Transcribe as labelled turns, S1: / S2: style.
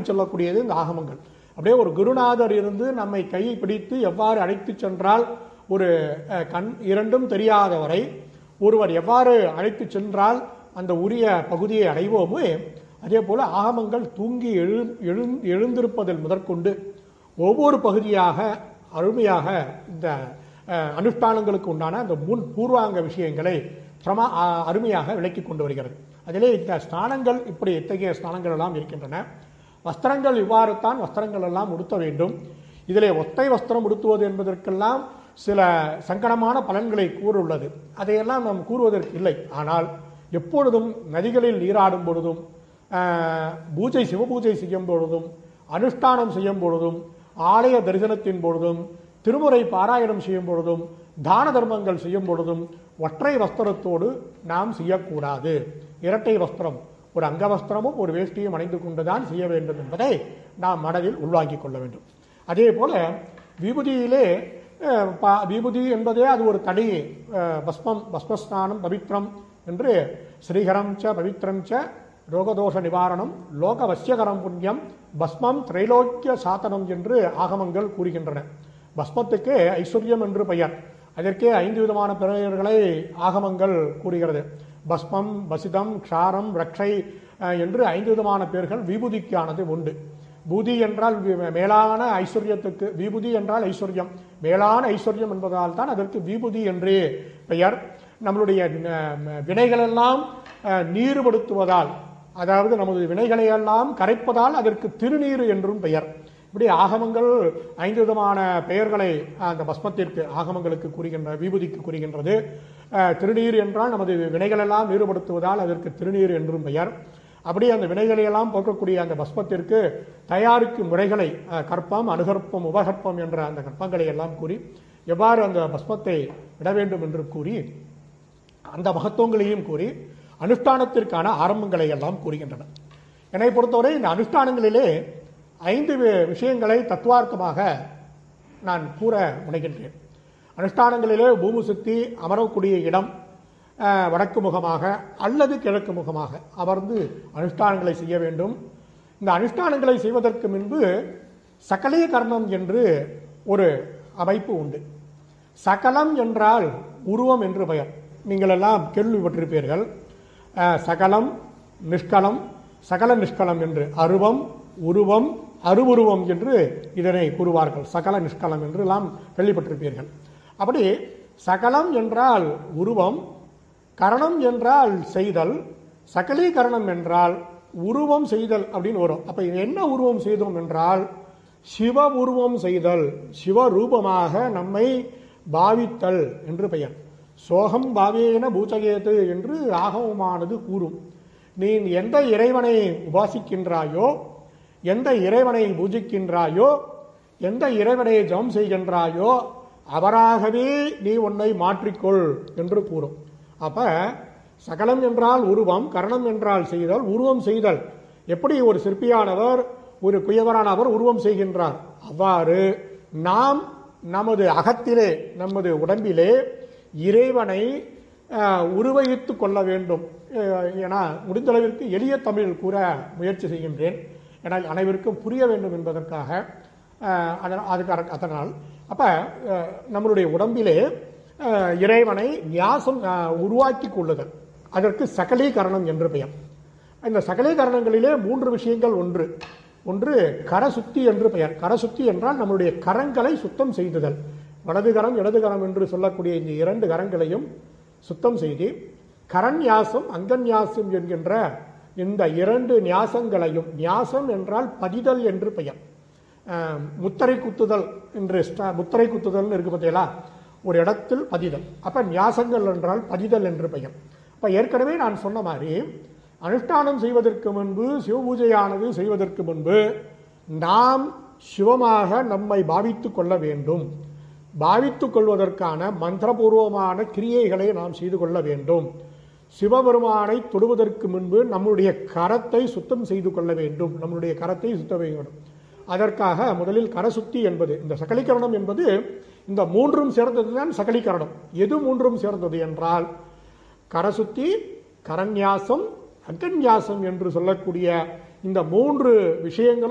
S1: அழைத்து செல்லக்கூடியது இந்த ஆகமங்கள் அப்படியே ஒரு குருநாதர் இருந்து நம்மை கையை பிடித்து எவ்வாறு அழைத்து சென்றால் ஒரு அஹ், கண் இரண்டும் தெரியாதவரை ஒருவர் எவ்வாறு அழைத்து சென்றால் அந்த உரிய பகுதியை அடைவோமோ அதே போல ஆகமங்கள் தூங்கி எழு எழு எழுந்திருப்பதில் முதற்கொண்டு ஒவ்வொரு பகுதியாக அருமையாக இந்த அஹ், அனுஷ்டானங்களுக்கு உண்டான அந்த முன் பூர்வாங்க விஷயங்களை பிரமா அ- அருமையாக விளக்கி கொண்டு வருகிறது அதிலே இந்த ஸ்நானங்கள் இப்படி எத்தகைய ஸ்நானங்கள் எல்லாம் இருக்கின்றன வஸ்திரங்கள் இவ்வாறு தான் வஸ்திரங்கள் எல்லாம் உடுத்த வேண்டும் இதிலே ஒத்தை வஸ்திரம் உடுத்துவது என்பதற்கெல்லாம் சில சங்கடமான பலன்களை கூறுள்ளது அதையெல்லாம் நாம் கூறுவதற்கு இல்லை ஆனால் எப்பொழுதும் நதிகளில் நீராடும் பொழுதும் ஆஹ், பூஜை சிவபூஜை செய்யும் பொழுதும் அனுஷ்டானம் செய்யும் பொழுதும் ஆலய தரிசனத்தின் பொழுதும் திருமுறை பாராயணம் செய்யும் பொழுதும் தான தர்மங்கள் செய்யும் பொழுதும் ஒற்றை வஸ்திரத்தோடு நாம் செய்யக்கூடாது இரட்டை வஸ்திரம் ஒரு அங்கவஸ்திரமும் ஒரு வேஷ்டியும் அணிந்து கொண்டுதான் செய்ய வேண்டும் என்பதை நாம் மனதில் உள்வாங்கிக் கொள்ள வேண்டும் அதே போல விபூதியிலே அஹ், ப- விபூதி என்பதே அது ஒரு தனி அஹ், பஸ்மம் பஸ்மஸ்நானம் பவித்ரம் என்று ஸ்ரீகரம் ச பவித்ரம் ச ரோகதோஷ நிவாரணம் லோக வசியகரம் புண்ணியம் பஸ்மம் திரைலோக்கிய சாத்தனம் என்று ஆகமங்கள் கூறுகின்றன பஸ்மத்துக்கு ஐஸ்வர்யம் என்று பெயர் அதற்கே ஐந்து விதமான பெயர்களை ஆகமங்கள் கூறுகிறது பஸ்மம் பசிதம் க்ஷாரம் ரக்ஷை அஹ், என்று ஐந்து விதமான பெயர்கள் விபூதிக்கானது உண்டு பூதி என்றால் வி- மேலான ஐஸ்வர்யத்துக்கு விபூதி என்றால் ஐஸ்வர்யம் மேலான ஐஸ்வர்யம் என்பதால் தான் அதற்கு விபூதி என்றே பெயர் நம்மளுடைய அஹ், வினைகளெல்லாம் அஹ், நீர்படுத்துவதால் அதாவது நமது வினைகளை எல்லாம் கரைப்பதால் அதற்கு திருநீர் என்றும் பெயர் இப்படி ஆகமங்கள் ஐந்து விதமான பெயர்களை அந்த பஸ்மத்திற்கு ஆகமங்களுக்கு கூறுகின்ற விபூதிக்கு கூறுகின்றது அஹ், திருநீர் என்றால் நமது வினைகளெல்லாம் நீர்படுத்துவதால் அதற்கு திருநீர் என்றும் பெயர் அப்படி அந்த வினைகளை எல்லாம் போக்கக்கூடிய அந்த பஸ்மத்திற்கு தயாரிக்கும் முறைகளை அஹ், கற்பம் அனுகற்பம் உபகற்பம் என்ற அந்த கற்பங்களை எல்லாம் கூறி எவ்வாறு அந்த பஸ்மத்தை விட வேண்டும் என்று கூறி அந்த மகத்துவங்களையும் கூறி அனுஷ்டானத்திற்கான ஆரம்பங்களை எல்லாம் கூறுகின்றன என்னை பொறுத்தவரை இந்த அனுஷ்டானங்களிலே ஐந்து வி- விஷயங்களை தத்துவார்த்தமாக நான் கூற முனைகின்றேன் அனுஷ்டானங்களிலே பூமி சுத்தி அமரக்கூடிய இடம் அஹ், வடக்கு முகமாக அல்லது கிழக்கு முகமாக அமர்ந்து அனுஷ்டானங்களை செய்ய வேண்டும் இந்த அனுஷ்டானங்களை செய்வதற்கு முன்பு சகலே கர்ணம் என்று ஒரு அமைப்பு உண்டு சகலம் என்றால் உருவம் என்று பெயர் நீங்கள் எல்லாம் கேள்விப்பட்டிருப்பீர்கள் அஹ், சகலம் நிஷ்கலம் சகல நிஷ்கலம் என்று அருவம் உருவம் அருவுருவம் என்று இதனை கூறுவார்கள் சகல நிஷ்கலம் என்று எல்லாம் கேள்விப்பட்டிருப்பீர்கள் அப்படி சகலம் என்றால் உருவம் கரணம் என்றால் செய்தல் சகலீகரணம் என்றால் உருவம் செய்தல் அப்படின்னு வரும் அப்ப இது என்ன உருவம் செய்தோம் என்றால் சிவ உருவம் செய்தல் சிவரூபமாக நம்மை பாவித்தல் என்று பெயர் சோகம் பாவேன பூஜகேது என்று ஆகவமானது கூறும் நீ எந்த இறைவனை உபாசிக்கின்றாயோ எந்த இறைவனை பூஜிக்கின்றாயோ எந்த இறைவனை ஜெபம் செய்கின்றாயோ அவராகவே நீ உன்னை மாற்றிக்கொள் என்று கூறும் அப்ப சகலம் என்றால் உருவம் கரணம் என்றால் செய்தல் உருவம் செய்தல் எப்படி ஒரு சிற்பியானவர் ஒரு குயவரானவர் உருவம் செய்கின்றார் அவ்வாறு நாம் நமது அகத்திலே நமது உடம்பிலே இறைவனை அஹ், உருவகித்துக் கொள்ள வேண்டும் அஹ், என முடிந்தளவிற்கு எளிய தமிழில் கூற முயற்சி செய்கின்றேன் என அனைவருக்கும் புரிய வேண்டும் என்பதற்காக அஹ், அதனால் அதுக்காக அதனால் அப்ப அஹ், நம்மளுடைய உடம்பிலே அஹ், இறைவனை நியாசம் அஹ், உருவாக்கி கொள்ளுதல் அதற்கு சகலீகரணம் என்று பெயர் இந்த சகலீகரணங்களிலே மூன்று விஷயங்கள் ஒன்று ஒன்று கரசுத்தி என்று பெயர் கரசுத்தி என்றால் நம்முடைய கரங்களை சுத்தம் செய்துதல் வலது கரம் இடது கரம் என்று சொல்லக்கூடிய இந்த இரண்டு கரங்களையும் சுத்தம் செய்து கரண்யாசம் அங்கன்யாசம் என்கின்ற இந்த இரண்டு நியாசங்களையும் நியாசம் என்றால் பதிதல் என்று பெயர் அஹ், முத்திரை குத்துதல் என்று ஸ்ட- முத்திரை குத்துதல் இருக்கு பார்த்தீங்களா ஒரு இடத்தில் பதிதல் அப்ப நியாசங்கள் என்றால் பதிதல் என்று பெயர் அப்ப ஏற்கனவே நான் சொன்ன மாதிரி அனுஷ்டானம் செய்வதற்கு முன்பு சிவபூஜையானது செய்வதற்கு முன்பு நாம் சிவமாக நம்மை பாவித்துக் கொள்ள வேண்டும் பாவித்துக் கொள்வதற்கான மந்திரபூர்வமான கிரியைகளை நாம் செய்து கொள்ள வேண்டும் சிவபெருமானை தொடுவதற்கு முன்பு நம்முடைய கரத்தை சுத்தம் செய்து கொள்ள வேண்டும் நம்முடைய கரத்தை சுத்தம் செய்ய வேண்டும் அதற்காக முதலில் கரசுத்தி என்பது இந்த சகலீகரணம் என்பது இந்த மூன்றும் சேர்ந்ததுதான் சகலீகரணம் எது மூன்றும் சேர்ந்தது என்றால் கரசுத்தி கரன்யாசம் அங்கன்யாசம் என்று சொல்லக்கூடிய இந்த மூன்று விஷயங்களும்